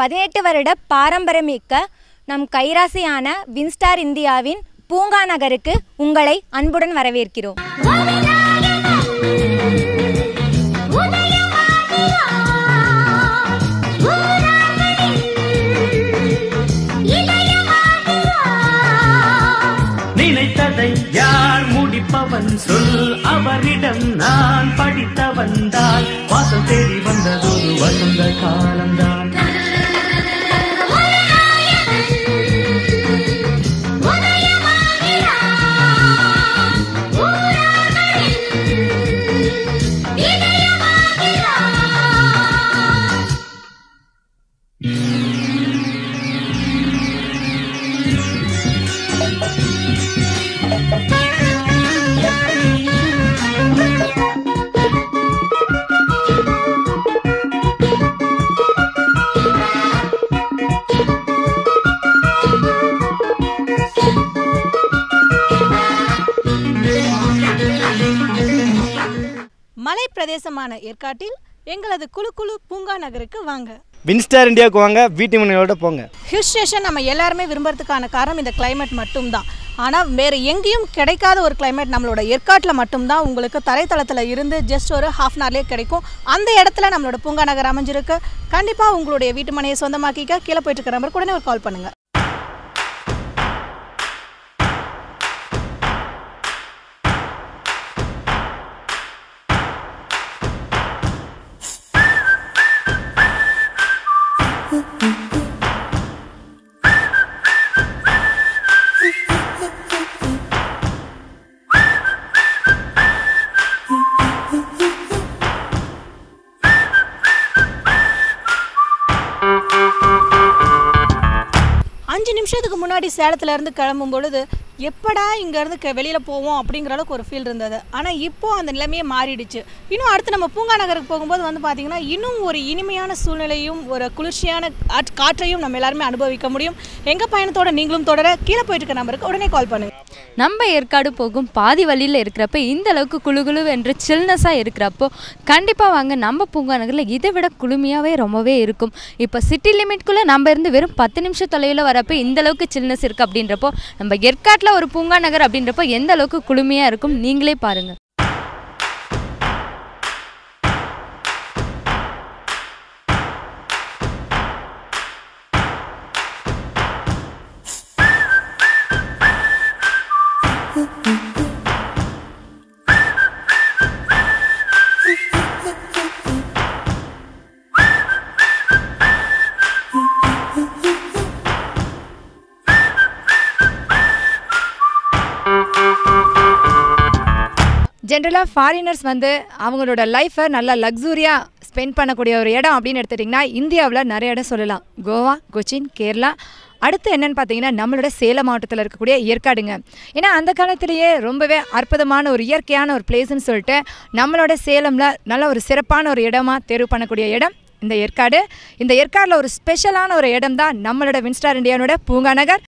பதினெட்டு வருட பாரம்பரியமிக்க நம் கைராசியான வின்ஸ்டார் இந்தியாவின் பூங்கா நகருக்கு உங்களை அன்புடன் வரவேற்கிறோம் நினைத்ததை யார் முடிப்பவன் சொல் அவரிடம் நான் படித்தவன் தான் வாசல் தேடி வந்ததொரு வசந்த காலம்தான் மலை பிரதேசமான ஏற்காட்டில் எங்களது குழு குழு பூங்கா நகருக்கு வாங்க வின்ஸ்டார் இந்தியாவுக்கு வாங்க வீட்டு மனையோட போங்க ஹில் ஸ்டேஷன் நம்ம எல்லாருமே விரும்புறதுக்கான காரணம் இந்த climate மட்டும்தான் ஆனால் வேறு எங்கேயும் கிடைக்காத ஒரு climate நம்மளோட ஏற்காட்டில் மட்டும்தான் உங்களுக்கு தரைத்தளத்தில் இருந்து ஜஸ்ட் ஒரு ஹாஃப் அன் ஹவர்லேயே கிடைக்கும் அந்த இடத்துல நம்மளோட பூங்கா நகர் அமைஞ்சிருக்கு கண்டிப்பாக உங்களுடைய வீட்டு மனையை சொந்தமாக்கிக்க கீழே போயிட்டு இருக்கிற நம்பருக்கு உடனே ஒரு கால் பண்ணுங்கள் அஞ்சு நிமிஷத்துக்கு முன்னாடி சேலத்துல இருந்து கிளம்பும் பொழுது எப்படா இங்கேருந்து க வெளியில் போவோம் அப்படிங்கிற அளவுக்கு ஒரு ஃபீல் இருந்தது ஆனால் இப்போ அந்த நிலைமையே மாறிடுச்சு இன்னும் அடுத்து நம்ம பூங்கா நகருக்கு போகும்போது வந்து பார்த்திங்கன்னா இன்னும் ஒரு இனிமையான சூழ்நிலையும் ஒரு குளிர்ச்சியான காற்- காற்றையும் நம்ம எல்லாருமே அனுபவிக்க முடியும் எங்கள் பயணத்தோட நீங்களும் தொடர கீழே போயிட்டு இருக்க நம்பருக்கு உடனே கால் பண்ணுங்க நம்ம ஏற்காடு போகும் பாதி வழியில் இருக்கிறப்ப இந்த அளவுக்கு குளு குளு என்று சில்னஸாக இருக்கிறப்போ கண்டிப்பாக வாங்க நம்ம பூங்கா நகரில் இதை விட குளுமையாகவே ரொம்பவே இருக்கும் இப்போ சிட்டி லிமிட்குள்ளே நம்ம இருந்து வெறும் பத்து நிமிஷம் தொலைவில் வரப்போ இந்த அளவுக்கு சில்னஸ் இருக்குது அப்படின்றப்போ நம்ம ஏற்காட்டில் ஒரு பூங்கா நகர் அப்படின்றப்போ எந்த அளவுக்கு குளுமையாக இருக்கும் நீங்களே பாருங்கள் ஜென்ரலாக ஃபாரினர்ஸ் வந்து அவங்களோட லைஃப்பை நல்லா லக்ஸூரியாக ஸ்பெண்ட் பண்ணக்கூடிய ஒரு இடம் அப்படின்னு எடுத்துட்டிங்கன்னா இந்தியாவில் நிறைய இடம் சொல்லலாம் கோவா கொச்சின் கேரளா அடுத்து என்னன்னு பார்த்தீங்கன்னா நம்மளோட சேலம் மாவட்டத்தில் இருக்கக்கூடிய ஏற்காடுங்க ஏன்னா அந்த காலத்திலேயே ரொம்பவே அற்புதமான ஒரு இயற்கையான ஒரு பிளேஸ்னு சொல்லிட்டு நம்மளோட சேலமில் நல்ல ஒரு சிறப்பான ஒரு இடமா தேர்வு பண்ணக்கூடிய இடம் இந்த ஏற்காடு இந்த ஏற்காடில் ஒரு ஸ்பெஷலான ஒரு இடம் தான் நம்மளோட வின்ஸ்டார் இந்தியானோட பூங்கா நகர்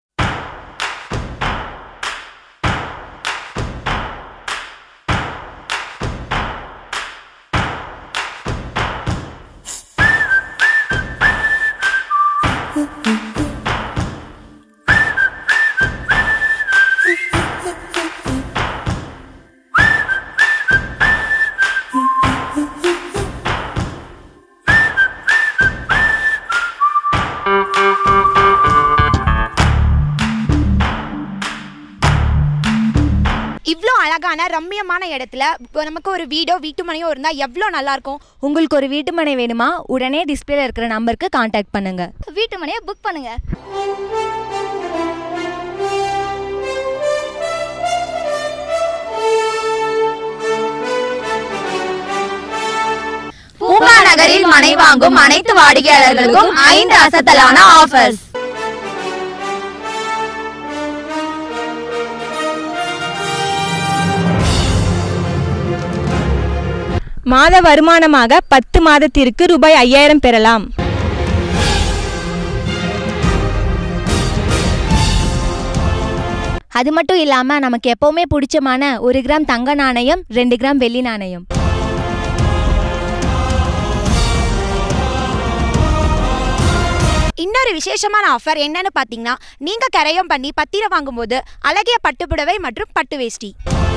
இவ்வளோ அழகான ரம்மியமான இடத்துல இப்போ நமக்கு ஒரு வீடோ வீட்டு மனையோ இருந்தால் எவ்வளோ நல்லாயிருக்கும் உங்களுக்கு ஒரு வீட்டு மனை வேணுமா உடனே டிஸ்பிளேல இருக்கிற நம்பருக்கு காண்டாக்ட் பண்ணுங்க வீட்டு மனையை புக் பண்ணுங்க பூங்கா நகரில் மனை வாங்கும் அனைத்து வாடிக்கையாளர்களுக்கும் ஐந்து அசத்தலான ஆஃபர்ஸ் மாத வருமானமாக பத்து மாதத்திற்கு ரூபாய் ஐயாயிரம் பெறலாம் அது மட்டும் இல்லாமல் நமக்கு எப்போவுமே பிடிச்சமான ஒரு கிராம் தங்க நாணயம் ரெண்டு கிராம் வெள்ளி நாணயம் இன்னொரு விசேஷமான ஆஃபர் என்னன்னு பார்த்தீங்கன்னா நீங்கள் கரையம் பண்ணி பத்திரம் வாங்கும்போது அழகிய பட்டுப்புடவை மற்றும் பட்டு வேஷ்டி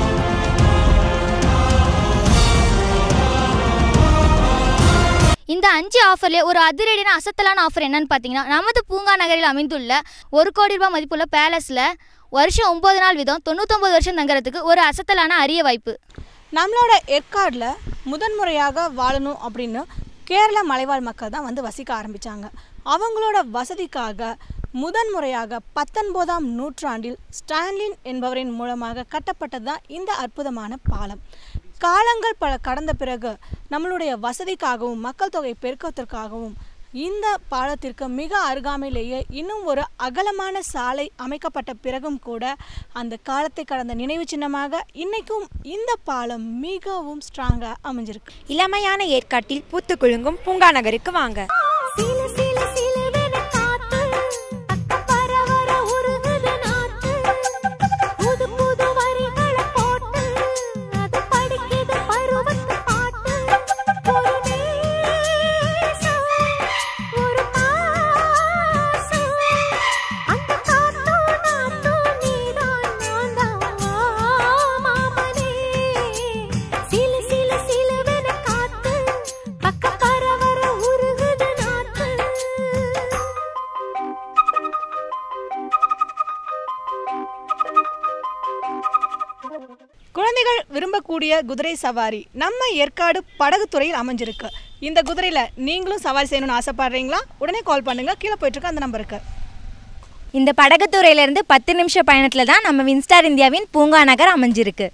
இந்த அஞ்சு ஆஃபர்லேயே ஒரு அதிரடியான அசத்தலான ஆஃபர் என்னன்னு பார்த்தீங்கன்னா நமது பூங்கா நகரில் அமைந்துள்ள ஒரு கோடி ரூபாய் மதிப்புள்ள பேலஸில் வருஷம் ஒம்பது நாள் வீதம் தொண்ணூத்தொம்பது வருஷம் தங்குறதுக்கு ஒரு அசத்தலான அரிய வாய்ப்பு நம்மளோட ஏற்காடில் முதன்முறையாக வாழணும் அப்படின்னு கேரள மலைவாழ் மக்கள் தான் வந்து வசிக்க ஆரம்பித்தாங்க அவங்களோட வசதிக்காக முதன்முறையாக பத்தொன்பதாம் நூற்றாண்டில் ஸ்டான்லின் என்பவரின் மூலமாக கட்டப்பட்டது தான் இந்த அற்புதமான பாலம் காலங்கள் பல கடந்த பிறகு நம்மளுடைய வசதிக்காகவும் மக்கள் தொகை பெருக்கத்திற்காகவும் இந்த பாலத்திற்கு மிக அருகாமையிலேயே இன்னும் ஒரு அகலமான சாலை அமைக்கப்பட்ட பிறகும் கூட அந்த காலத்தை கடந்த நினைவு சின்னமாக இன்னைக்கும் இந்த பாலம் மிகவும் ஸ்ட்ராங்காக அமைஞ்சிருக்கு இளமையான ஏற்காட்டில் பூத்து குலுங்கும் பூங்கா நகருக்கு வாங்க சிலு சிலு சிலுவென காத்து பர வர உருகுது நாத்து புது புது வரிகள போட்டு அது படிக்குது பருவத்து பாட்டு ஒரு நேசம் ஒரு பாசம் அந்த காத்தும் நாத்தும் நீதான் நான் தான் மாமனே சிலு சிலு சிலுவென காத்து பக்க பர வர உருகுது நாத்து குழந்தைகள் விரும்பக்கூடிய குதிரை சவாரி நம்ம ஏற்காடு படகு துறையில் அமைஞ்சிருக்கு இந்த குதிரையில் நீங்களும் சவாரி செய்யணும்னு ஆசைப்படுறீங்களா உடனே கால் பண்ணுங்க கீழே போயிட்டு இருக்க அந்த நம்பருக்கு இந்த படகுத்துறையிலேருந்து பத்து நிமிஷ பயணத்தில் தான் நம்ம வின்ஸ்டார் இந்தியாவின் பூங்கா நகர் அமைஞ்சிருக்கு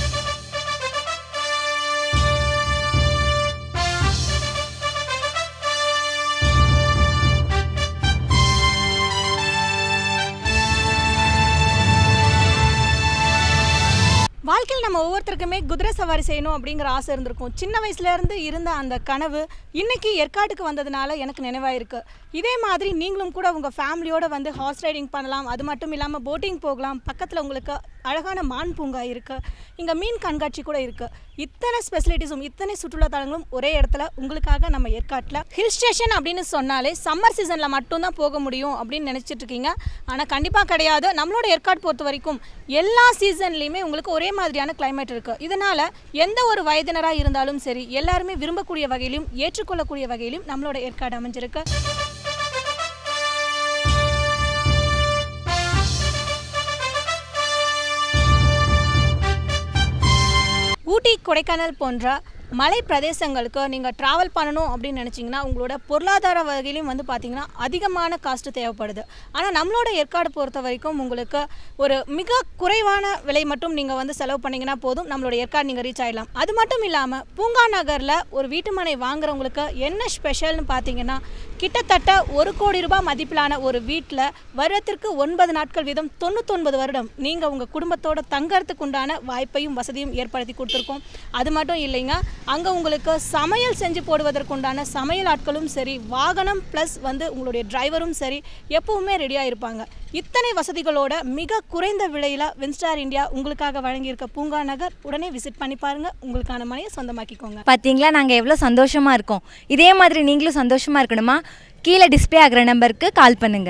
வாழ்க்கையில் நம்ம ஒவ்வொருத்தருக்குமே குதிரை சவாரி செய்யணும் அப்படிங்கிற ஆசை இருந்திருக்கும் சின்ன வயசுல இருந்து இருந்த அந்த கனவு இன்னைக்கு ஏற்காட்டுக்கு வந்ததுனால எனக்கு நினைவாயிருக்கு இதே மாதிரி நீங்களும் கூட உங்கள் ஃபேமிலியோட வந்து ஹார்ஸ் ரைடிங் பண்ணலாம் அது மட்டும் இல்லாமல் போட்டிங் போகலாம் பக்கத்தில் உங்களுக்கு அழகான மான் பூங்கா இருக்கு இங்கே மீன் கண்காட்சி கூட இருக்கு இத்தனை ஸ்பெசிலிட்டிஸும் இத்தனை சுற்றுலா தலங்களும் ஒரே இடத்துல உங்களுக்காக நம்ம ஏற்காட்டில் ஹில் ஸ்டேஷன் அப்படின்னு சொன்னாலே சம்மர் சீசனில் மட்டும்தான் போக முடியும் அப்படின்னு நினச்சிட்டு இருக்கீங்க ஆனால் கண்டிப்பாக கிடையாது நம்மளோட ஏற்காடு பொறுத்த வரைக்கும் எல்லா சீசன்லேயுமே உங்களுக்கு ஒரே மாதிரியான climate இருக்குது இதனால் எந்த ஒரு வயதினராக இருந்தாலும் சரி எல்லாருமே விரும்பக்கூடிய வகையிலும் ஏற்றுக்கொள்ளக்கூடிய வகையிலும் நம்மளோட ஏற்காடு அமைஞ்சிருக்கு ஊட்டி கொடைக்கானல் போன்ற மலை பிரதேசங்களுக்கு நீங்கள் ட்ராவல் பண்ணணும் அப்படின்னு நினச்சிங்கன்னா உங்களோட பொருளாதார வகையிலையும் வந்து பார்த்தீங்கன்னா அதிகமான காஸ்ட்டு தேவைப்படுது ஆனால் நம்மளோட ஏற்காடு பொறுத்த வரைக்கும் உங்களுக்கு ஒரு மிக குறைவான விலை மட்டும் நீங்கள் வந்து செலவு பண்ணிங்கன்னா போதும் நம்மளோட ஏற்காடு நீங்கள் ரீச் ஆகிடலாம் அது மட்டும் இல்லாமல் பூங்கா நகரில் ஒரு வீட்டுமனை வாங்குறவங்களுக்கு என்ன ஸ்பெஷல்னு பார்த்தீங்கன்னா கிட்டத்தட்ட ஒரு கோடி ரூபாய் மதிப்பிலான ஒரு வீட்டில் வருடத்திற்கு ஒன்பது நாட்கள் வீதம் தொண்ணூத்தொன்பது வருடம் நீங்கள் உங்கள் குடும்பத்தோட தங்கறதுக்கு உண்டான வாய்ப்பையும் வசதியும் ஏற்படுத்தி கொடுத்துருக்கோம் அது மட்டும் இல்லைங்க அங்கே உங்களுக்கு சமையல் செஞ்சு போடுவதற்குண்டான சமையல் ஆட்களும் சரி வாகனம் ப்ளஸ் வந்து உங்களுடைய டிரைவரும் சரி எப்பவுமே ரெடியாக இருப்பாங்க இத்தனை வசதிகளோட மிக குறைந்த விலையில் வின்ஸ்டார் இந்தியா உங்களுக்காக வழங்கியிருக்க பூங்கா நகர் உடனே விசிட் பண்ணி பாருங்க உங்களுக்கான மனையை சொந்தமாக்கிக்கோங்க பார்த்தீங்களா நாங்கள் எவ்வளோ சந்தோஷமாக இருக்கோம் இதே மாதிரி நீங்களும் சந்தோஷமாக இருக்கணுமா கீழே டிஸ்ப்ளே ஆகிற நம்பருக்கு கால் பண்ணுங்க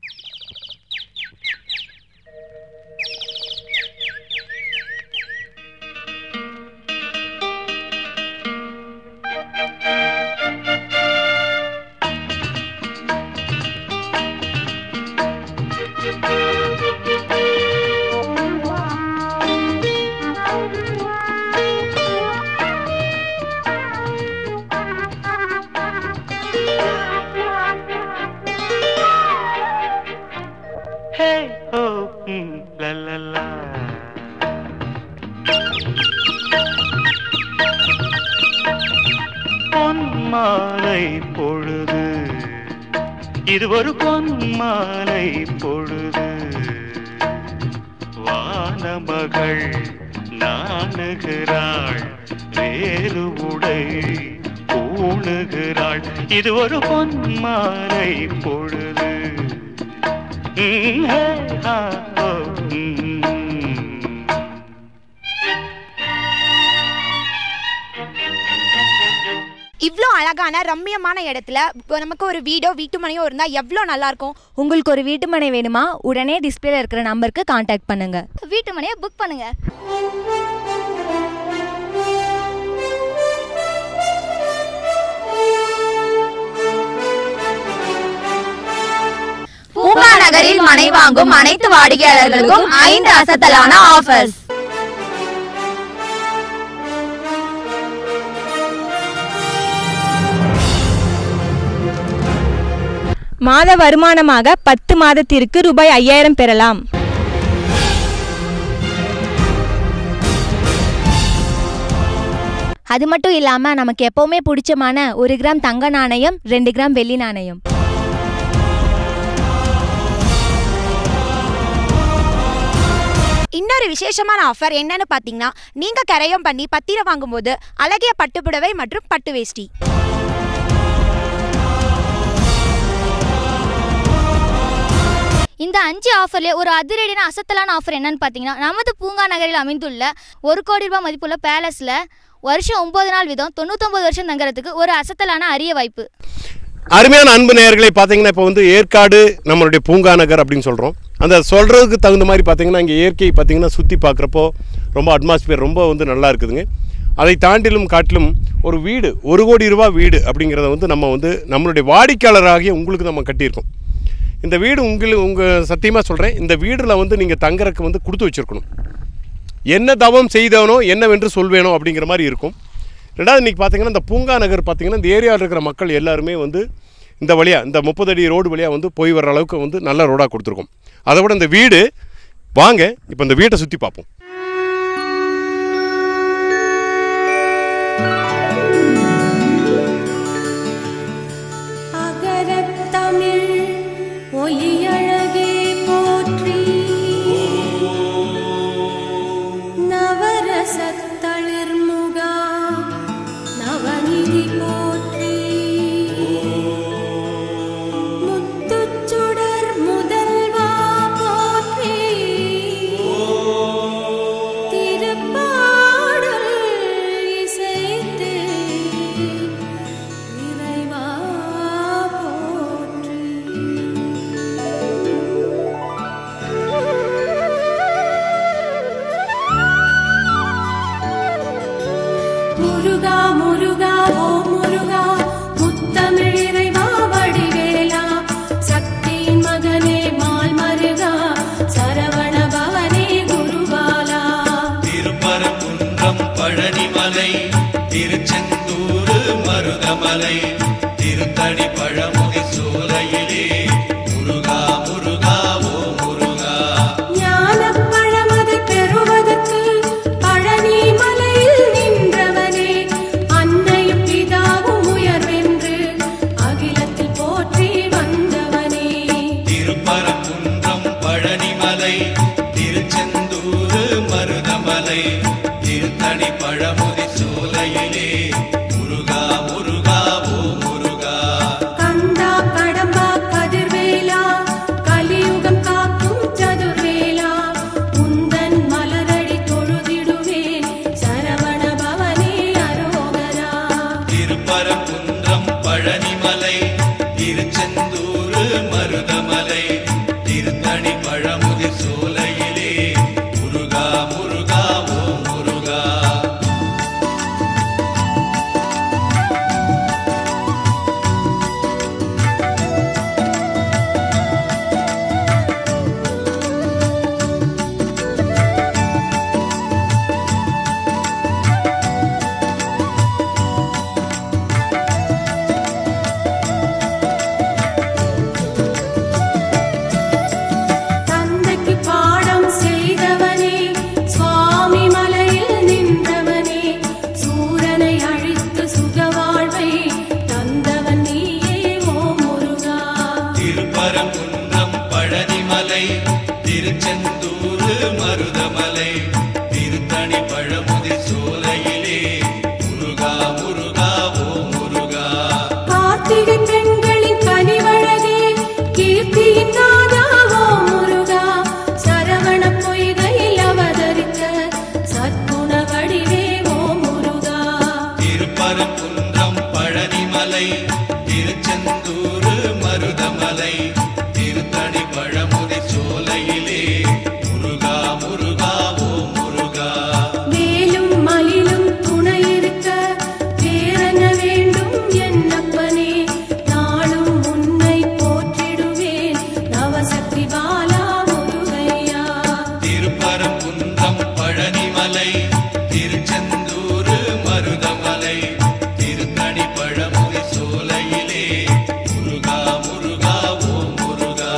ஹே ஹோ ம், லா லா லா பொன்மாலை பொழுது இது ஒரு பொன்மாலை பொழுது வானமகள் நாணுகிறாள் வேறு உடை பூணுகிறாள் இது ஒரு பொன்மாலை பொழுது ம், ஹே, ஆ, ஓ, ம். இவ்வளோ அழகான அழகான ரம்மியமான இடத்துல இப்போ நமக்கு ஒரு வீடோ வீட்டு மனையோ இருந்தால் எவ்வளோ நல்லாயிருக்கும் உங்களுக்கு ஒரு வீட்டு மனை வேணுமா உடனே டிஸ்பிளேல இருக்கிற நம்பருக்கு காண்டாக்ட் பண்ணுங்க வீட்டு மனையை புக் பண்ணுங்க பூங்கா நகரில் மனை வாங்கும் அனைத்து வாடிக்கையாளர்களுக்கும் ஐந்து அசத்தலான ஆஃபர்ஸ் மாத வருமானமாக பத்து மாதத்திற்கு ரூபாய் ஐயாயிரம் பெறலாம் அது மட்டும் இல்லாம நமக்கு எப்பவுமே பிடிச்சமான ஒரு கிராம் தங்க நாணயம் ரெண்டு கிராம் வெள்ளி நாணயம் இன்னொரு விசேஷமான ஆஃபர் என்னன்னு பார்த்தீங்கன்னா நீங்கள் கரையம் பண்ணி பத்திரம் வாங்கும்போது அழகிய பட்டுப்புடவை மற்றும் பட்டு வேஷ்டி இந்த அஞ்சு ஆஃபர்லேயே ஒரு அதிரடியான அசத்தலான ஆஃபர் என்னன்னு பார்த்தீங்கன்னா நமது பூங்கா நகரில் அமைந்துள்ள ஒரு கோடி ரூபாய் மதிப்புள்ள பேலஸில் வருஷம் ஒம்பது நாள் வீதம் தொண்ணூத்தொம்பது வருஷம் தங்குறதுக்கு ஒரு அசத்தலான அரிய வாய்ப்பு அருமையான அன்பு நேயர்களை பார்த்தீங்கன்னா இப்போ வந்து ஏற்காடு நம்மளுடைய பூங்கா நகர் அப்படின்னு சொல்கிறோம் அந்த சொல்கிறதுக்கு தகுந்த மாதிரி பார்த்தீங்கன்னா இங்கே இயற்கை பார்த்தீங்கன்னா சுற்றி பார்க்குறப்போ ரொம்ப அட்மாஸ்பியர் ரொம்ப வந்து நல்லா இருக்குதுங்க அதை தாண்டிலும் காட்டிலும் ஒரு வீடு ஒரு கோடி ரூபாய் வீடு அப்படிங்கிறத வந்து நம்ம வந்து நம்மளுடைய வாடிக்கையாளராகிய உங்களுக்கு நம்ம கட்டியிருக்கோம் இந்த வீடு உங்களுக்கு உங்கள் சத்தியமாக சொல்கிறேன் இந்த வீடில் வந்து நீங்கள் தங்குறதுக்கு வந்து கொடுத்து வச்சுருக்கணும் என்ன தவம் செய்தவனோ என்னவென்று சொல்வேனோ அப்படிங்கிற மாதிரி இருக்கும் ரெண்டாவது இன்றைக்கி பார்த்தீங்கன்னா இந்த பூங்கா நகர் பார்த்தீங்கன்னா இந்த ஏரியாவில் இருக்கிற மக்கள் எல்லாருமே வந்து இந்த வழியாக இந்த முப்பது அடி ரோடு வழியாக வந்து போய் வர அளவுக்கு வந்து நல்ல ரோடாக கொடுத்துருக்கோம் அதை விட இந்த வீடு வாங்க இப்போ இந்த வீட்டை சுற்றி பார்ப்போம் அகரத்தமிழ் ஒலியழகே போற்றி நவரசத்தளிர்முகா நவநிதி போற்றி முத்துச்சுடர் முதல்வா போற்றி திருப்பாடல் இசைத்து இறைவா போற்றி முருகா முருகா ஓ முருகா முத்தமிழ் இறைவா வடிவேலா சக்தியின் மகனே மால் மருகா சரவண பவனே குருபாலா திருப்பரங்குன்றம் பழனிமலை திருச்செந்தூரு மருதமலை திருத்தணி பழமுதி சோலையிலே முருகா முருகா ஓ முருகா ஞானப் பழமதை பெறுவதற்கு பழனி மலையில் நின்றவனே அன்னையும் பிதாவும் உயர்வென்று அகிலத்தில் போற்றி வந்தவனே திருப்பரங்குன்றம் பழனிமலை திருச்செந்தூரு மருதமலை திருத்தணி பழமுதி சோலையிலே முருகா முருகா ஓ முருகா கந்தா கடம்பா கதிர்வேலா கலியுகம் காக்கும் சதுர்வேலா உந்தன் மலரடி தொழுதிடுவேன் சரவண பவனே அரோகரா திருப்பரங்குன்றம் பழனிமலை திருச்செந்தூரு மருதமலை திருத்தணி பழமுதி சோலையிலே முருகா முருகா ஓ முருகா தந்தைக்கு பாடம் செய்தவனே சுவாமி மலையில் நின்றவனே சூரனை அழித்து சுகவாழ்வை தந்தவன் நீயே ஓ முருகா திருப்பரங்குன்றம் பழனிமலை திருச்செந்தூரு மருதமலை திருத்தணி பழமுதி சோலையிலே முருகா முருகா ஓ முருகா கார்த்திகை பெண்களின் கனிவழகே கீர்த்தியின் நாதா ஓ முருகா சரவண பொய்கையில் அவதரித்த சத்குண வடிவே ஓ முருகா திருப்பரங்குன்றம் பழனிமலை மருதமலை திருச்செந்தூரு மருதமலை திருத்தணி பழமுதி சோலையிலே முருகா முருகா ஓ முருகா வேலும் மயிலும் துணை இருக்க வேறென்ன வேண்டும் என்னப்பனே நாளும் உன்னை போற்றிடுவேன் நவசக்தி பாலா முருகையா திருப்பரங்குன்றம் பழனிமலை திருச்செந்தூரு மருதமலை திருத்தணி பழமுதி சோலையிலே முருகா முருகா ஓ முருகா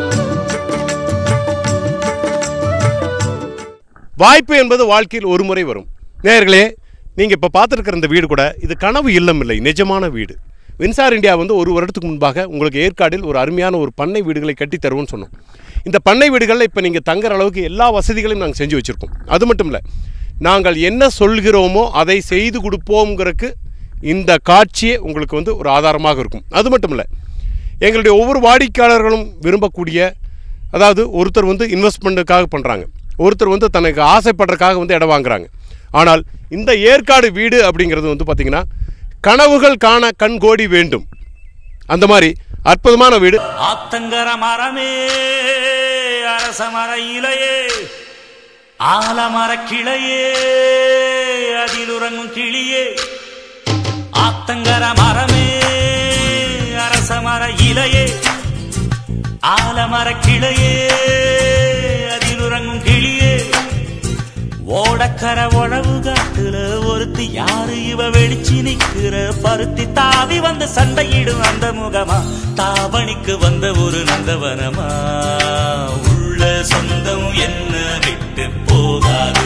வாய்ப்பு என்பது வாழ்க்கையில் ஒரு முறை வரும் நேயர்களே நீங்கள் இப்போ பார்த்துருக்கிற இந்த வீடு கூட இது கனவு இல்லம் இல்லை நிஜமான வீடு வின்சார் இந்தியா வந்து ஒரு வருடத்துக்கு முன்பாக உங்களுக்கு ஏற்காடில் ஒரு அருமையான ஒரு பண்ணை வீடுகளை கட்டி தருவோம்னு சொன்னோம் இந்த பண்ணை வீடுகளில் இப்போ நீங்கள் தங்குற அளவுக்கு எல்லா வசதிகளையும் நாங்கள் செஞ்சு வச்சுருக்கோம் அது மட்டும் இல்லை நாங்கள் என்ன சொல்கிறோமோ அதை செய்து கொடுப்போங்கிறதுக்கு இந்த காட்சியே உங்களுக்கு வந்து ஒரு ஆதாரமாக இருக்கும் அது மட்டும் இல்லை எங்களுடைய ஒவ்வொரு வாடிக்கையாளர்களும் விரும்பக்கூடிய அதாவது ஒருத்தர் வந்து இன்வெஸ்ட்மெண்ட்டுக்காக பண்ணுறாங்க ஒருத்தர் வந்து தனக்கு ஆசைப்படுறதுக்காக வந்து இடம் வாங்குறாங்க ஆனால் இந்த ஏற்காடு வீடு அப்படிங்கிறது வந்து பார்த்திங்கன்னா கனவுகள் காண கண் கோடி வேண்டும் அந்த மாதிரி அற்புதமான வீடு ஆத்தங்கர மரமே அரச மர இலையே ஆலமர கிளையே அதில் உறங்கும் கிளியே ஆத்தங்கர மரமே அரச மர இலையே ஆலமர கிளையே அதில் உறங்கும் கிளியே ஓடக்கர உழவு காட்டுல ஒருத்தி யாரு இவ வெளிச்சு நிக்கிற பருத்தி தாவி வந்து சண்டையிடும் அந்த முகமா தாவணிக்கு வந்த ஒரு நந்தவனமா உள்ள சொந்தம் என்ன விட்டு போகாது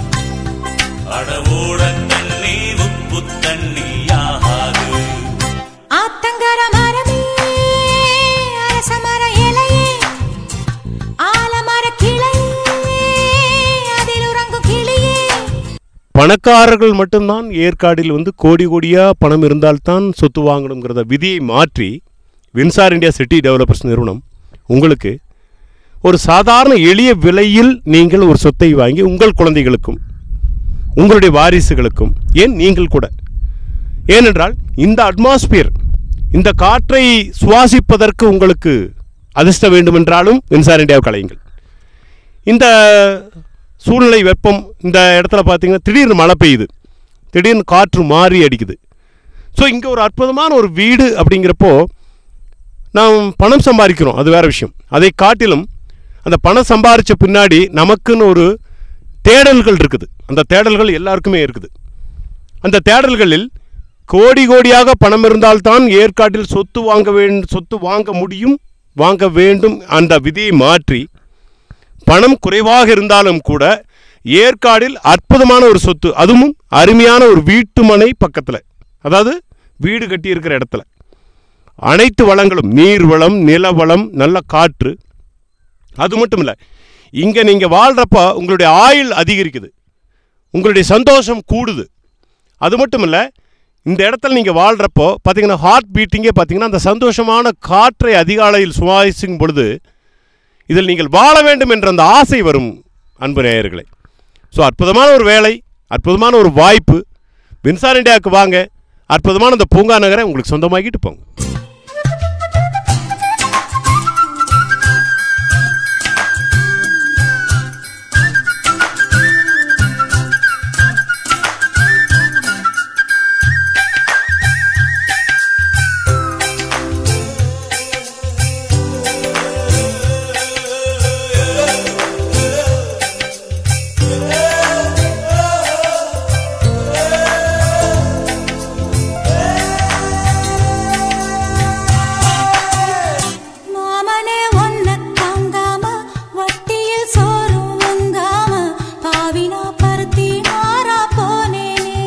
அடவோட தண்ணி உப்பு தண்ணி ஆகாது ஆத்தங்கர மரமே அரச மர இலையே ஆலமர கிளையே அதில் உறங்கும் கிளியே பணக்காரர்கள் மட்டும்தான் ஏற்காடில் வந்து கோடி கோடியாக பணம் இருந்தால்தான் சொத்து வாங்கணுங்கிறத விதியை மாற்றி வின்சார் இந்தியா சிட்டி டெவலப்பர்ஸ் நிறுவனம் உங்களுக்கு ஒரு சாதாரண எளிய விலையில் நீங்கள் ஒரு சொத்தை வாங்கி உங்கள் குழந்தைகளுக்கும் உங்களுடைய வாரிசுகளுக்கும் ஏன் நீங்கள் கூட ஏனென்றால் இந்த அட்மாஸ்பியர் இந்த காற்றை சுவாசிப்பதற்கு உங்களுக்கு அதிர்ஷ்டம் வேண்டுமென்றாலும் மின்சார இந்தியாவுக்கு அலையுங்கள் இந்த சூழ்நிலை வெப்பம் இந்த இடத்துல பார்த்தீங்கன்னா திடீர்னு மழை பெய்யுது திடீர்னு காற்று மாறி அடிக்குது ஸோ இங்கே ஒரு அற்புதமான ஒரு வீடு அப்படிங்கிறப்போ நாம் பணம் சம்பாதிக்கிறோம் அது வேற விஷயம் அதை காட்டிலும் அந்த பணம் சம்பாதிச்ச பின்னாடி நமக்குன்னு ஒரு தேடல்கள் இருக்குது அந்த தேடல்கள் எல்லாருக்குமே இருக்குது அந்த தேடல்களில் கோடி கோடியாக பணம் இருந்தால்தான் ஏற்காட்டில் சொத்து வாங்க வேண்டும் சொத்து வாங்க முடியும் வாங்க வேண்டும் அந்த விதியை மாற்றி பணம் குறைவாக இருந்தாலும் கூட ஏற்காடில் அற்புதமான ஒரு சொத்து அதுவும் அருமையான ஒரு வீட்டு மனை பக்கத்தில் அதாவது வீடு கட்டி இருக்கிற இடத்துல அனைத்து வளங்களும் நீர் வளம் நில வளம் நல்ல காற்று அது மட்டும் இல்லை இங்கே நீங்கள் வாழ்கிறப்ப உங்களுடைய ஆயுள் அதிகரிக்குது உங்களுடைய சந்தோஷம் கூடுது அது மட்டும் இல்லை இந்த இடத்துல நீங்கள் வாழ்கிறப்போ பார்த்தீங்கன்னா ஹார்ட் பீட்டிங்கே பார்த்தீங்கன்னா அந்த சந்தோஷமான காற்றை அதிகாலையில் சுவாசிக்கும் பொழுது இதில் நீங்கள் வாழ வேண்டும் என்ற அந்த ஆசை வரும் அன்பு நேயர்களே ஸோ அற்புதமான ஒரு வேலை அற்புதமான ஒரு வாய்ப்பு மின்சார இந்தியாவுக்கு வாங்க அற்புதமான அந்த பூங்கா நகரை உங்களுக்கு சொந்தமாக்கிட்டு போங்க மாமனே ஒன்ன தாங்காம வட்டியில் சோறும் வங்காம பாவினா பருத்தி மாறா போனேனே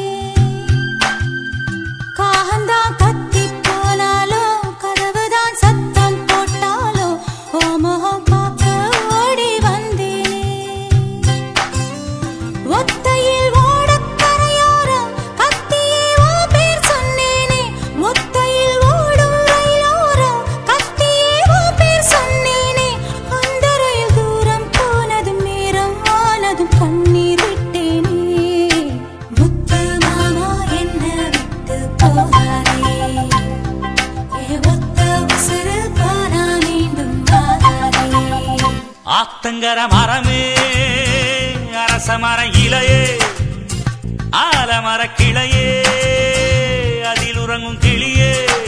காகந்தான் கத்தி போனாலும் கதவுதான் சத்தம் போட்டாலும் ஓ முகம் பார்க்க ஓடி வந்தேனே ஒத்தையில் ஓடக்கரையோரம் கத்தியே ஓ பேர் சொன்னேனே ஒத்தையில் ஓடும் ரயிலோரம் கத்தியே ஓ பேர் சொன்னேனே அந்த ரயில் தூரம் போனதும் நேரம் ஆனதும் கண்ணீர் விட்டேனே முத்து மாமா என்ன விட்டு போகாதே ஆலங்கர மரமே அரச மர இலையே ஆலமர கிளையே அதில் உறங்கும் கிளியே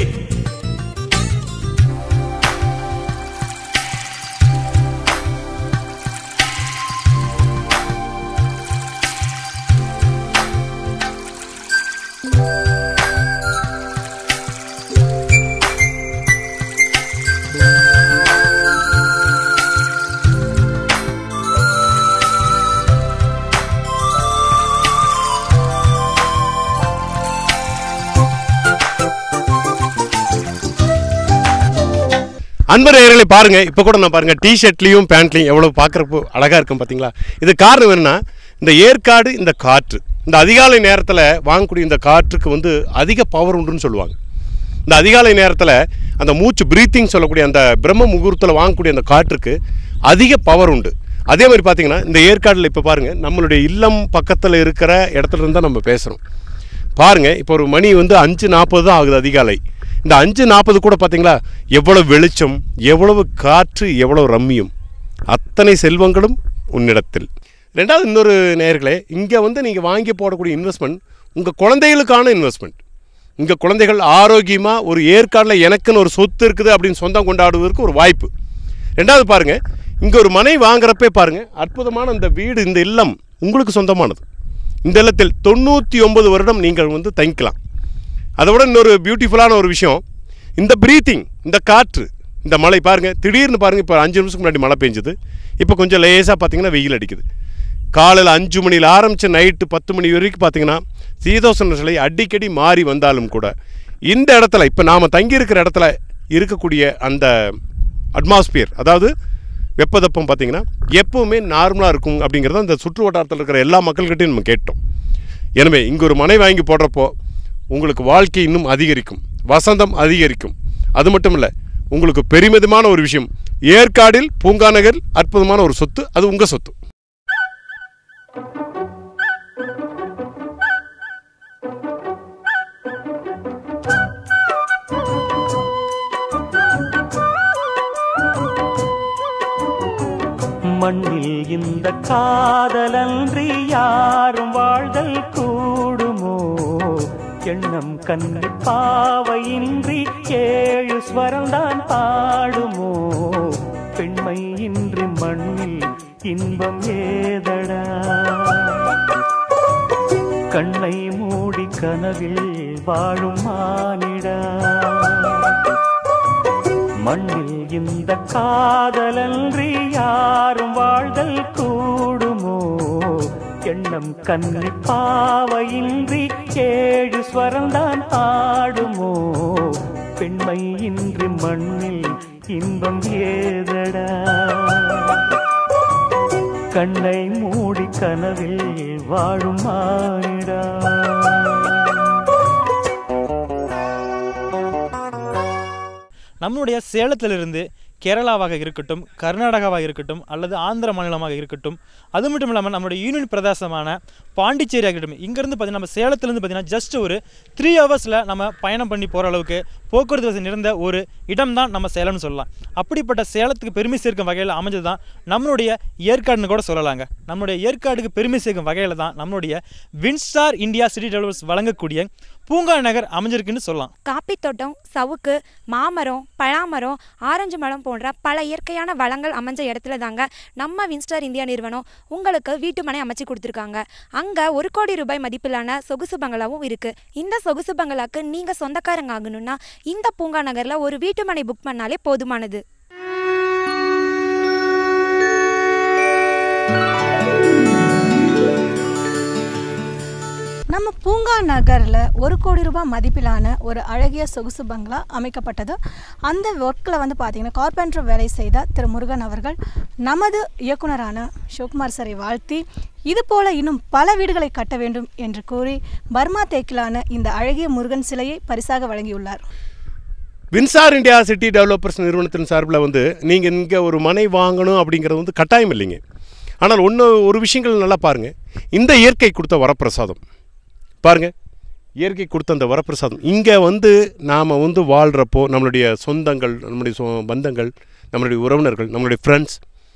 அன்பு நேயர்களை பாருங்க இப்போ கூட நான் பாருங்க டிஷர்ட்லையும் பேண்ட்லையும் எவ்வளவு பார்க்குறப்போ அழகா இருக்கும் பார்த்தீங்களா இது காரணம் என்னன்னா இந்த ஏற்காடு இந்த காற்று இந்த அதிகாலை நேரத்தில் வாங்கக்கூடிய இந்த காற்றுக்கு வந்து அதிக பவர் உண்டுன்னு சொல்லுவாங்க இந்த அதிகாலை நேரத்தில் அந்த மூச்சு பிரீத்திங் சொல்லக்கூடிய அந்த பிரம்ம முகூர்த்தத்தில் வாங்கக்கூடிய அந்த காற்றுக்கு அதிக பவர் உண்டு அதே மாதிரி பார்த்தீங்கன்னா இந்த ஏற்காடில் இப்போ பாருங்கள் நம்மளுடைய இல்லம் பக்கத்தில் இருக்கிற இடத்துல இருந்து தான் நம்ம பேசுகிறோம் பாருங்க இப்போ ஒரு மணி வந்து அஞ்சு நாற்பது தான் ஆகுது அதிகாலை இந்த அஞ்சு நாற்பது கூட பார்த்தீங்களா எவ்வளவு வெளிச்சம் எவ்வளவு காற்று எவ்வளவு ரம்மியம் அத்தனை செல்வங்களும் உன்னிடத்தில் ரெண்டாவது இன்னொரு நேயர்களே இங்கே வந்து நீங்கள் வாங்கி போடக்கூடிய இன்வெஸ்ட்மெண்ட் உங்கள் குழந்தைகளுக்கான இன்வெஸ்ட்மெண்ட் இங்கே குழந்தைகள் ஆரோக்கியமாக ஒரு ஏற்காடில் எனக்குன்னு ஒரு சொத்து இருக்குது அப்படின்னு சொந்தம் கொண்டாடுவதற்கு ஒரு வாய்ப்பு ரெண்டாவது பாருங்கள் இங்கே ஒரு மனை வாங்குறப்பே பாருங்கள் அற்புதமான இந்த வீடு இந்த இல்லம் உங்களுக்கு சொந்தமானது இந்த இல்லத்தில் தொண்ணூற்றி ஒன்பது வருடம் நீங்கள் வந்து தங்கிக்கலாம் அதை விட இன்னொரு பியூட்டிஃபுல்லான ஒரு விஷயம் இந்த ப்ரீத்திங் இந்த காற்று இந்த மழை பாருங்கள் திடீர்னு பாருங்கள் இப்போ அஞ்சு நிமிஷத்துக்கு முன்னாடி மழை பெஞ்சுது இப்போ கொஞ்சம் லேசாக பார்த்தீங்கன்னா வெயில் அடிக்குது காலையில் அஞ்சு மணியில் ஆரம்பித்து நைட்டு பத்து மணி வரைக்கும் பார்த்தீங்கன்னா சீதோஷண நிலை அடிக்கடி மாறி வந்தாலும் கூட இந்த இடத்துல இப்போ நாம் தங்கியிருக்கிற இடத்துல இருக்கக்கூடிய அந்த அட்மாஸ்பியர் அதாவது வெப்பதப்பம் பார்த்தீங்கன்னா எப்பவுமே நார்மலாக இருக்கும் அப்படிங்கிறத அந்த சுற்று வட்டாரத்தில் இருக்கிற எல்லா மக்கள்கிட்டையும் நம்ம கேட்டோம் எனவே இங்கே ஒரு மனை வாங்கி போடுறப்போ உங்களுக்கு வாழ்க்கை இன்னும் அதிகரிக்கும் வசந்தம் அதிகரிக்கும் அது மட்டும் இல்லை உங்களுக்கு பெருமிதமான ஒரு விஷயம் ஏற்காடில் பூங்கா நகர் அற்புதமான ஒரு சொத்து அது உங்கள் சொத்து மண்ணில் இந்த காதலன்றி யாரும் வாழ்தல் கூடுமோ எண்ணம் கண்ணி பாவையின்றி ஏழு ஸ்வரம்தான் பாடுமோ பெண்மை இன்றி மண்ணில் இன்பம் ஏதடா கண்ணை மூடி கனவில் வாழும் மானிடா மண்ணில் இந்த காதலன்றி யாரும் வாழ்தல் கூடுமோ எண்ணம் கண்ணி பாவையின்றி ஏழு ஸ்வரம்தான் ஆடுமோ பெண்மை இன்றி மண்ணில் இன்பம் ஏதடா கண்ணை மூடி கனவில் வாழும் மானிடா நம்மளுடைய சேலத்திலிருந்து கேரளாவாக இருக்கட்டும் கர்நாடகாவாக இருக்கட்டும் அல்லது ஆந்திர மாநிலமாக இருக்கட்டும் அது மட்டும் இல்லாமல் நம்மளுடைய யூனியன் பிரதேசமான பாண்டிச்சேரி இருக்கட்டும் இங்கேருந்து பார்த்தீங்கன்னா நம்ம சேலத்துலேருந்து பார்த்தீங்கன்னா ஜஸ்ட் ஒரு த்ரீ ஹவர்ஸில் நம்ம பயணம் பண்ணி போகிற அளவுக்கு போக்குவரத்து வசதி நிறைந்த ஒரு இடம் தான் நம்ம சேலம்னு சொல்லலாம் அப்படிப்பட்ட சேலத்துக்கு பெருமை சேர்க்கும் வகையில் அமைஞ்சது தான் நம்மளுடைய ஏற்காடுன்னு கூட சொல்லலாங்க நம்மளுடைய ஏற்காடுக்கு பெருமை சேர்க்கும் வகையில் தான் நம்மளுடைய வின்ஸ்டார் இந்தியா சிட்டி டெவலப்பர்ஸ் வழங்கக்கூடிய பூங்கா நகர் அமைஞ்சிருக்குன்னு சொல்லலாம் காப்பி தோட்டம் சவுக்கு மாமரம் பழாமரம் ஆரஞ்சு மரம் போன்ற பல இயற்கையான வளங்கள் அமைஞ்ச இடத்துல தாங்க நம்ம வின்ஸ்டார் இந்தியா நிறுவனம் உங்களுக்கு வீட்டு மனை அமைச்சு கொடுத்துருக்காங்க அங்கே ஒரு கோடி ரூபாய் மதிப்பிலான சொகுசு பங்களாவும் இருக்கு இந்த சொகுசு பங்களாக்கு நீங்கள் சொந்தக்காரங்க ஆகணும்னா இந்த பூங்கா நகரில் ஒரு வீட்டு மனை புக் பண்ணாலே போதுமானது நம்ம பூங்கா நகரில் ஒரு கோடி ரூபாய் மதிப்பிலான ஒரு அழகிய சொகுசு பங்களா அமைக்கப்பட்டது அந்த ஒர்க்கில் வந்து பார்த்திங்கன்னா கார்பெண்டர் வேலை செய்த திரு முருகன் அவர்கள் நமது இயக்குனரான சிவகுமார் சரை வாழ்த்தி இது போல இன்னும் பல வீடுகளை கட்ட வேண்டும் என்று கூறி பர்மா தேக்கிலான இந்த அழகிய முருகன் சிலையை பரிசாக வழங்கியுள்ளார் வின்சார் இந்தியா சிட்டி டெவலப்பர்ஸ் நிறுவனத்தின் சார்பில் வந்து நீங்கள் இங்கே ஒரு மனை வாங்கணும் அப்படிங்கிறது வந்து கட்டாயம் இல்லைங்க ஆனால் ஒன்று ஒரு விஷயங்கள் நல்லா பாருங்கள் இந்த இயற்கை கொடுத்த வரப்பிரசாதம் பாருங்கள் இயற்கை கொடுத்த அந்த வரப்பிரசாதம் இங்கே வந்து நாம் வந்து வாழ்கிறப்போ நம்மளுடைய சொந்தங்கள் நம்மளுடைய சொ பந்தங்கள் நம்மளுடைய உறவினர்கள் நம்மளுடைய ஃப்ரெண்ட்ஸ்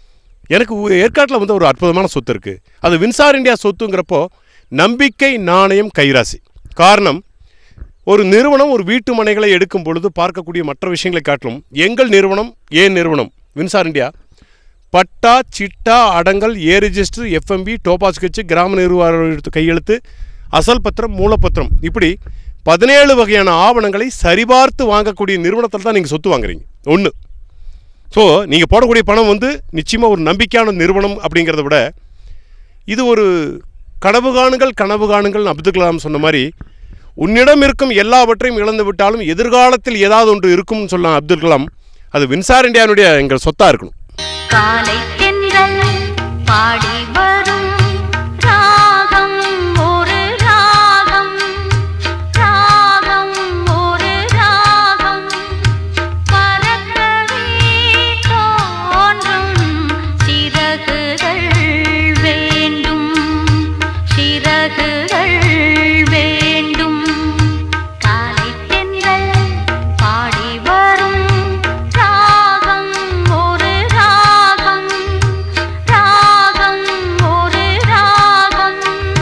எனக்கு உ- ஏற்காட்டில் வந்து ஒரு அற்புதமான சொத்து இருக்குது அது வின்சார் இந்தியா சொத்துங்கிறப்போ நம்பிக்கை நாணயம் கைராசி காரணம் ஒரு நிறுவனம் ஒரு வீட்டு மனைகளை எடுக்கும் பொழுது பார்க்கக்கூடிய மற்ற விஷயங்களை காட்டிலும் எங்கள் நிறுவனம் ஏன் நிறுவனம் வின்சார் India patta chitta adangal A register FMB டோபாஸ் ஸ்கெட்சு கிராம நிர்வாக கையெழுத்து அசல் பத்திரம் மூலப்பத்திரம் இப்படி பதினேழு வகையான ஆவணங்களை சரிபார்த்து வாங்கக்கூடிய நிறுவனத்தில் தான் நீங்கள் சொத்து வாங்குறீங்க ஒன்று ஸோ நீங்கள் போடக்கூடிய பணம் வந்து நிச்சயமாக ஒரு நம்பிக்கையான நிறுவனம் அப்படிங்கிறத விட இது ஒரு கனவு காணுங்கள் கனவு காணுங்கள் அப்துல் கலாம் சொன்ன மாதிரி உன்னிடம் இருக்கும் எல்லாவற்றையும் இழந்து விட்டாலும் எதிர்காலத்தில் ஏதாவது ஒன்று இருக்கும்னு சொல்லலாம் அப்துல் கலாம் அது வின்சார் இந்தியானுடைய எங்கள் சொத்தாக இருக்கணும் காலை தென்றல் பாடி வரும் ராகம் ஒரு ராகம் ராகம் ஒரு ராகம் பறக்கவே தோன்றும் சிறகுகள் வேண்டும் சிறகுகள் வேண்டும் காலை தென்றல் பாடி வரும் ராகம் ஒரு ராகம் ராகம் ஒரு ராகம்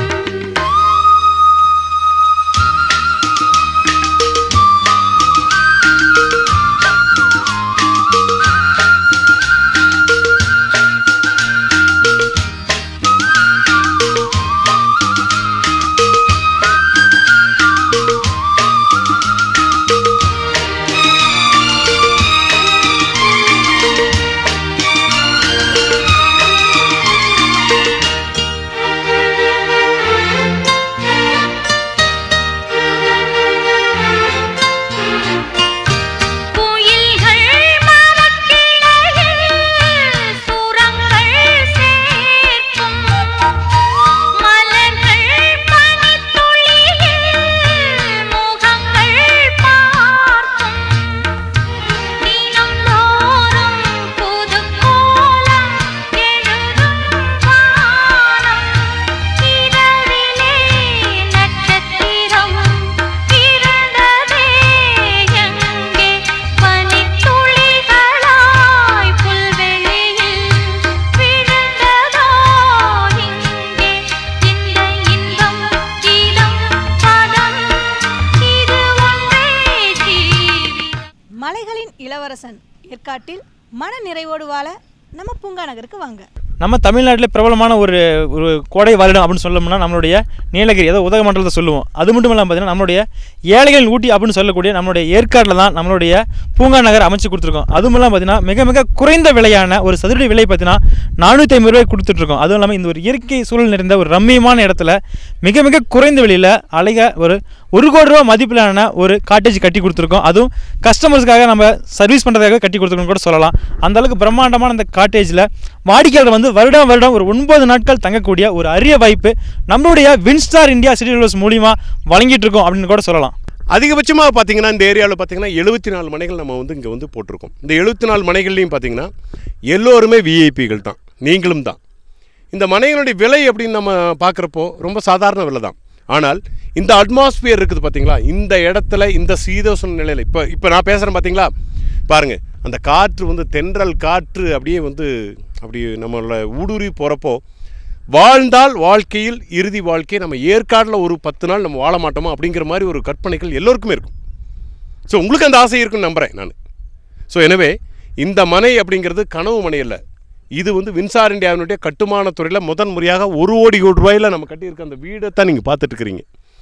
குயில்கள் மரக்கிளையில் சுரங்கள் சேர்க்கும் மலர்கள் பனித்துளியில் முகங்கள் பார்க்கும் தினம்தோறும் புது கோலம் எழுதும் வானம் இரவிலே நட்சத்திரம் பிறந்ததே எங்கே பனித்துளிகளாய் புல்வெளியில் விழுந்ததோ இங்கே இந்த இன்பம் கீதம் பதம் இது ஒன்றே ஜீவி மலைகளின் இளவரசன் ஏற்காட்டில் மன நிறைவோடு வாழ நம்ம பூங்கா நகருக்கு வாங்க நம்ம தமிழ்நாட்டில் பிரபலமான ஒரு ஒரு கோடை வாழிடம் அப்படின்னு சொல்லணும்னா நம்மளுடைய நீலகிரி ஏதோ உதகமண்டலத்தை சொல்லுவோம் அது மட்டும் இல்லாமல் பார்த்தீங்கன்னா நம்மளுடைய ஏழைகளின் ஊட்டி அப்படின்னு சொல்லக்கூடிய நம்மளுடைய ஏற்காட்டில் தான் நம்மளுடைய பூங்கா நகர் அமைச்சு கொடுத்துருக்கோம் அதுவும் இல்லாமல் பார்த்தீங்கன்னா மிக மிக குறைந்த விலையான ஒரு சதுரடி விலை பார்த்தீங்கன்னா நானூற்றி ஐம்பது ரூபாய் கொடுத்துட்ருக்கோம் அதுவும் இல்லாமல் இந்த ஒரு இயற்கை சூழல் நிறைந்த ஒரு ரம்மியமான இடத்துல மிக மிக குறைந்த விலையில் அழக ஒரு ஒரு கோடி ரூபா மதிப்பிலான ஒரு காட்டேஜ் கட்டி கொடுத்துருக்கோம் அதுவும் கஸ்டமர்ஸ்க்காக நம்ம சர்வீஸ் பண்ணுறதுக்காக கட்டி கொடுத்துருக்கோம் கூட சொல்லலாம் அந்த அளவுக்கு பிரம்மாண்டமான அந்த காட்டேஜில் வாடிக்கையாளர் வந்து வருடம் வருடம் ஒரு ஒன்பது நாட்கள் தங்கக்கூடிய ஒரு அரிய வாய்ப்பு நம்மளுடைய வின்ஸ்டார் இந்தியா சிட்டி டெவலப்ஸ் மூலிமா வழங்கிட்டு இருக்கோம் அப்படின்னு கூட சொல்லலாம் அதிகபட்சமாக பார்த்தீங்கன்னா இந்த ஏரியாவில் பார்த்தீங்கன்னா எழுபத்தி நாலு மனைகள் நம்ம வந்து இங்கே வந்து போட்டிருக்கோம் இந்த எழுபத்தி நாலு மனைகள்லையும் பார்த்தீங்கன்னா எல்லோருமே விஐபிகள் தான் நீங்களும் தான் இந்த மனைகளுடைய விலை அப்படின்னு நம்ம பார்க்குறப்போ ரொம்ப சாதாரண விலை தான் ஆனால் இந்த அட்மாஸ்பியர் இருக்குது பார்த்தீங்களா இந்த இடத்துல இந்த சீதோஷண நிலையில் இப்போ இப்போ நான் பேசுகிறேன் பார்த்தீங்களா பாருங்கள் அந்த காற்று வந்து தென்றல் காற்று அப்படியே வந்து அப்படி நம்மளோட ஊடுருவி போகிறப்போ வாழ்ந்தால் வாழ்க்கையில் இறுதி வாழ்க்கை நம்ம ஏற்காடில் ஒரு பத்து நாள் நம்ம வாழ மாட்டோமா அப்படிங்கிற மாதிரி ஒரு கற்பனைகள் எல்லோருக்குமே இருக்கும் ஸோ உங்களுக்கு அந்த ஆசை இருக்குன்னு நம்புகிறேன் நான் ஸோ எனவே இந்த மனை அப்படிங்கிறது கனவு மனை அல்ல இது வந்து வின்சார் இந்தியாவினுடைய கட்டுமான துறையில் முதன் முறையாக ஒரு கோடி கோடி ரூபாயில் நம்ம கட்டியிருக்க அந்த வீடை தான் நீங்கள் பார்த்துட்டு இருக்கிறீங்க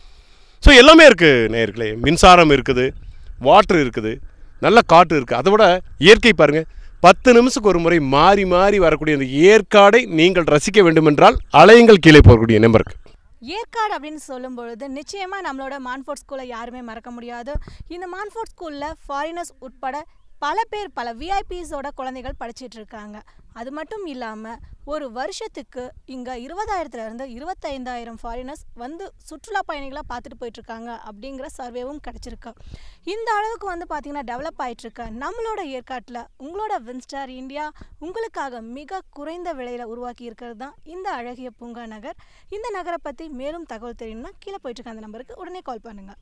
ஸோ எல்லாமே இருக்குது நேயர்களே மின்சாரம் இருக்குது வாட்டர் இருக்குது நல்ல காற்று இருக்குது அதை விட இயற்கை பாருங்கள் பத்து நிமிஷத்துக்கு ஒரு முறை மாறி மாறி வரக்கூடிய அந்த ஏற்காடை நீங்கள் ரசிக்க வேண்டுமென்றால் அலையுங்கள் கீழே போகக்கூடிய நம்பருக்கு ஏற்காடு அப்படின்னு சொல்லும் பொழுது நிச்சயமாக நம்மளோட மான்ஃபோர்ட் ஸ்கூலை யாருமே மறக்க முடியாது இந்த மான்ஃபோர்ட் ஸ்கூலில் ஃபாரினர்ஸ் உட்பட பல பேர் பல விஐபிஸோட குழந்தைகள் படிச்சிட்டு இருக்காங்க அது மட்டும் இல்லாமல் ஒரு வருஷத்துக்கு இங்கே இருபதாயிரத்துலேருந்து இருபத்தைந்தாயிரம் ஃபாரினர்ஸ் வந்து சுற்றுலா பயணிகளாக பார்த்துட்டு போயிட்டுருக்காங்க அப்படிங்கிற சர்வேவும் கிடச்சிருக்கு இந்த அளவுக்கு வந்து பார்த்திங்கன்னா டெவலப் ஆகிட்டுருக்க நம்மளோட ஏற்காட்டில் உங்களோட வின்ஸ்டார் இந்தியா உங்களுக்காக மிக குறைந்த விலையில் உருவாக்கி இருக்கிறது தான் இந்த அழகிய பூங்கா நகர் இந்த நகரை பற்றி மேலும் தகவல் தெரியணும்னா கீழே போயிட்டுருக்க அந்த நம்பருக்கு உடனே கால் பண்ணுங்கள்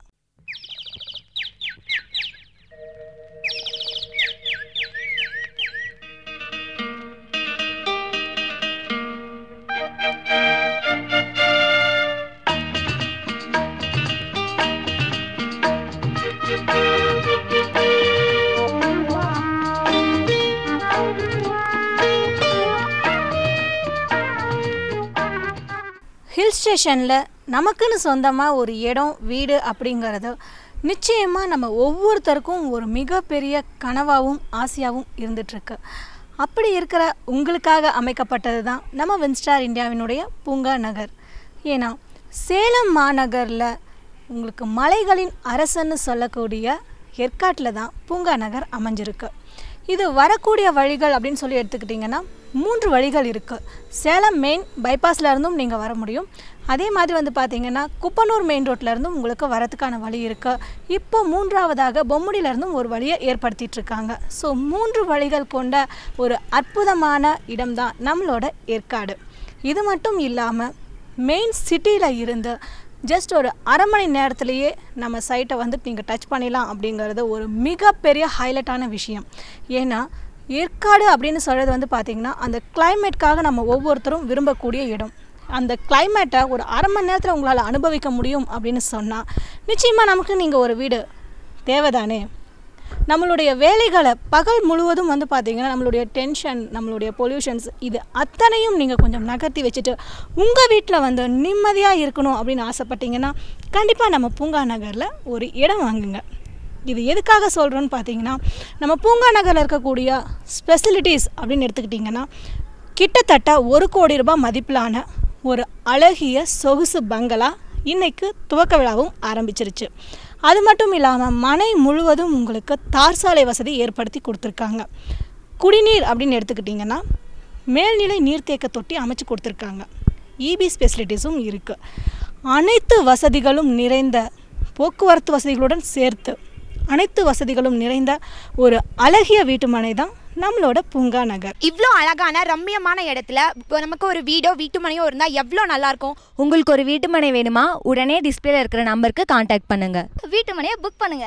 ஹில் ஸ்டேஷனில் நமக்குன்னு சொந்தமாக ஒரு இடம் வீடு அப்படிங்கிறது நிச்சயமாக நம்ம ஒவ்வொருத்தருக்கும் ஒரு மிகப்பெரிய கனவாகவும் ஆசையாகவும் இருந்துகிட்ருக்கு அப்படி இருக்கிற உங்களுக்காக அமைக்கப்பட்டது தான் நம்ம வின்ஸ்டார் இந்தியாவினுடைய பூங்கா நகர் ஏன்னா சேலம் மாநகரில் உங்களுக்கு மலைகளின் அரசன்னு சொல்லக்கூடிய ஏற்காட்டில் தான் பூங்கா நகர் அமைஞ்சிருக்கு இது வரக்கூடிய வழிகள் அப்படின்னு சொல்லி எடுத்துக்கிட்டிங்கன்னா மூன்று வழிகள் இருக்குது சேலம் மெயின் பைபாஸில் இருந்தும் நீங்கள் வர முடியும் அதே மாதிரி வந்து பார்த்தீங்கன்னா குப்பனூர் மெயின் ரோட்ல இருந்தும் உங்களுக்கு வரதுக்கான வழி இருக்குது இப்போ மூன்றாவதாக பொம்முடியில இருந்தும் ஒரு வழியை ஏற்படுத்திட்டு இருக்காங்க ஸோ மூன்று வழிகள் கொண்ட ஒரு அற்புதமான இடம்தான் நம்மளோட ஏற்காடு இது மட்டும் இல்லாமல் மெயின் சிட்டியில் இருந்து ஜஸ்ட் ஒரு அரை மணி நேரத்திலேயே நம்ம சைட்டை வந்து நீங்கள் டச் பண்ணிடலாம் அப்படிங்கிறது ஒரு மிகப்பெரிய ஹைலைட்டான விஷயம் ஏன்னா ஏற்காடு அப்படின்னு சொல்கிறது வந்து பார்த்திங்கன்னா அந்த கிளைமேட்காக நம்ம ஒவ்வொருத்தரும் விரும்பக்கூடிய இடம் அந்த கிளைமேட்டை ஒரு அரை மணி நேரத்தில் உங்களால் அனுபவிக்க முடியும் அப்படின்னு சொன்னால் நிச்சயமாக நமக்கு நீங்கள் ஒரு வீடு தேவைதானே நம்மளுடைய வேலைகளை பகல் முழுவதும் வந்து பார்த்திங்கன்னா நம்மளுடைய டென்ஷன் நம்மளுடைய பொல்யூஷன்ஸ் இது அத்தனையும் நீங்கள் கொஞ்சம் நகர்த்தி வச்சுட்டு உங்கள் வீட்டில் வந்து நிம்மதியாக இருக்கணும் அப்படின்னு ஆசைப்பட்டீங்கன்னா கண்டிப்பாக நம்ம பூங்கா நகரில் ஒரு இடம் வாங்குங்க இது எதுக்காக சொல்கிறோன்னு பார்த்தீங்கன்னா நம்ம பூங்கா நகரில் இருக்கக்கூடிய ஸ்பெசிலிட்டிஸ் அப்படின்னு எடுத்துக்கிட்டிங்கன்னா கிட்டத்தட்ட ஒரு கோடி ரூபாய் மதிப்பிலான ஒரு அழகிய சொகுசு பங்களா இன்னைக்கு துவக்க விழாவும் ஆரம்பிச்சிருச்சு அது மட்டும் இல்லாமல் மனை முழுவதும் உங்களுக்கு தார் சாலை வசதி ஏற்படுத்தி கொடுத்துருக்காங்க குடிநீர் அப்படின்னு எடுத்துக்கிட்டிங்கன்னா மேல்நிலை நீர்த்தேக்க தொட்டி அமைச்சு கொடுத்துருக்காங்க இபி ஸ்பெசிலிட்டிஸும் இருக்குது அனைத்து வசதிகளும் நிறைந்த போக்குவரத்து வசதிகளுடன் சேர்த்து அனைத்து வசதிகளும் நிறைந்த ஒரு அழகிய வீட்டுமனை தான் நம்மளோட பூங்கா நகர் இவ்வளோ அழகான ரம்மியமான இடத்துல இப்போ நமக்கு ஒரு வீடோ வீட்டுமனையோ இருந்தால் எவ்வளோ நல்லாயிருக்கும் உங்களுக்கு ஒரு வீட்டு மனை வேணுமா உடனே டிஸ்பிளேல இருக்கிற நம்பருக்கு காண்டாக்ட் பண்ணுங்க வீட்டு மனையை புக் பண்ணுங்க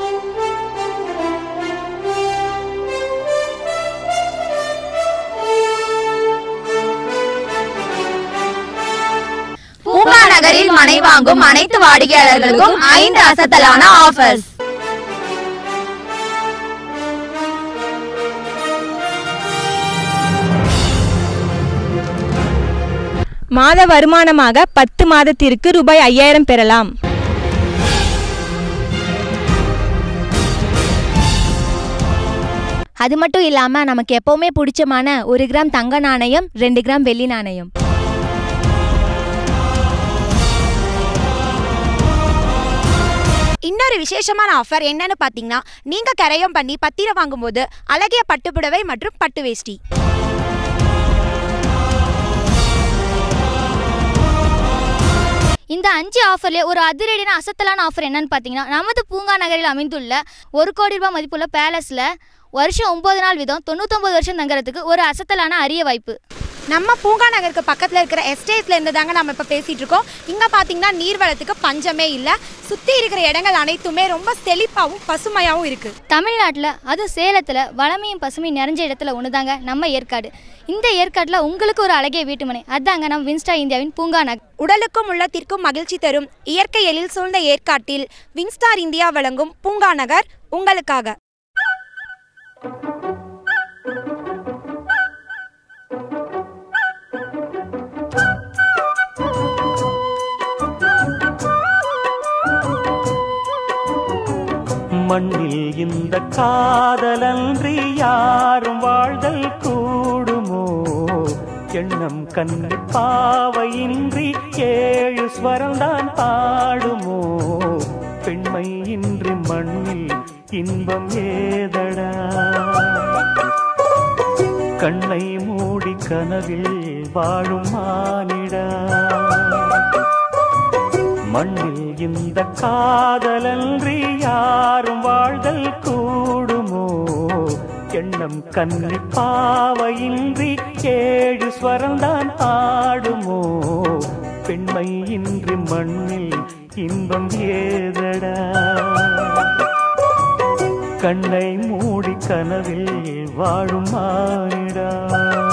பூங்கா நகரில் மனை வாங்கும் அனைத்து வாடிக்கையாளர்களுக்கும் ஐந்து அசத்தலான ஆஃபர்ஸ் மாத வருமானமாக பத்து மாதத்திற்கு ரூபாய் ஐயாயிரம் பெறலாம் அது மட்டும் இல்லாமல் நமக்கு எப்போவுமே பிடிச்சமான ஒரு கிராம் தங்க நாணயம் ரெண்டு கிராம் வெள்ளி நாணயம் இன்னொரு விசேஷமான ஆஃபர் என்னன்னு பார்த்தீங்கன்னா நீங்கள் கரையம் பண்ணி பத்திரம் வாங்கும்போது அழகிய பட்டுப்புடவை மற்றும் பட்டு வேஷ்டி இந்த அஞ்சு ஆஃபர்லேயே ஒரு அதிரடியான அசத்தலான ஆஃபர் என்னன்னு பார்த்தீங்கன்னா நமது பூங்கா நகரில் அமைந்துள்ள ஒரு கோடி ரூபாய் மதிப்புள்ள பேலஸில் வருஷம் ஒம்பது நாள் வீதம் தொண்ணூத்தொம்பது வருஷம் தங்குறதுக்கு ஒரு அசத்தலான அரிய வாய்ப்பு நம்ம பூங்கா நகருக்கு பக்கத்தில் இருக்கிற எஸ்டேட்ல இருந்து தாங்க நம்ம இப்போ பேசிட்டு இருக்கோம் இங்கே பார்த்தீங்கன்னா நீர்வளத்துக்கு பஞ்சமே இல்லை சுற்றி இருக்கிற இடங்கள் அனைத்துமே ரொம்ப செழிப்பாகவும் பசுமையாகவும் இருக்குது தமிழ்நாட்டில் அது சேலத்தில் வளமையும் பசுமையும் நிறைஞ்ச இடத்துல ஒன்று தாங்க நம்ம ஏற்காடு இந்த ஏற்காட்டில் உங்களுக்கு ஒரு அழகிய வீட்டுமனை அதாங்க நம்ம வின்ஸ்டா இந்தியாவின் பூங்கா நகர் உடலுக்கும் உள்ளத்திற்கும் மகிழ்ச்சி தரும் இயற்கை எழில் சூழ்ந்த ஏற்காட்டில் வின்ஸ்டார் இந்தியா வழங்கும் பூங்கா நகர் உங்களுக்காக மண்ணில் இந்த காதலன்றி யாரும் வாழ்தல் கூடுமோ எண்ணம் கண்ணி பாவையின்றி ஏழு ஸ்வரம்தான் பாடுமோ பெண்மை இன்றி மண்ணில் இன்பம் ஏதடா கண்ணை மூடி கனவில் வாழும் மானிடா மண்ணில் இந்த காதலன்றி யாரும் வாழ்தல் கூடுமோ எண்ணம் கண்ணி பாவையின்றி ஏழு ஸ்வரம்தான் ஆடுமோ பெண்மை இன்றி மண்ணில் இன்பம் ஏதடா கண்ணை மூடி கனவில் வாழும் மானிடா